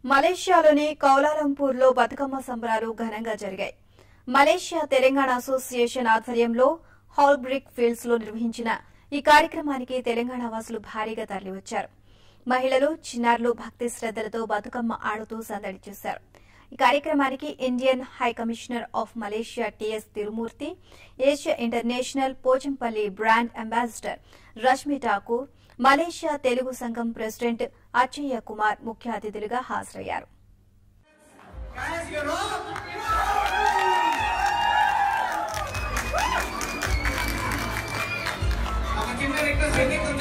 మలేషియాలోని కౌలాలంపూర్లో బతుకమ్మ సంబరాలు ఘనంగా జరిగాయి మలేషియా తెలంగాణ అసోసియేషన్ ఆధ్వర్యంలో హాల్ బ్రిక్ ఫీల్డ్స్ లో నిర్వహించిన ఈ కార్యక్రమానికి తెలంగాణ వాసులు భారీగా తరలివచ్చారు మహిళలు చిన్నారులు భక్తి శ్రద్దలతో బతుకమ్మ ఆడుతూ సందడి చేశారు ఈ కార్యక్రమానికి Indian high commissioner of Malaysia TS Tirumurti Asia international Pochampally brand ambassador Rashmi Thakur Malaysia Telugu సంఘం ప్రెసిడెంట్ అచ్చయ్య కుమార్ ముఖ్య అతిథులుగా హాజరయ్యారు Guys, you know? ఒక చిన్న రిక్వెస్ట్ ఎన్ని కొంచెం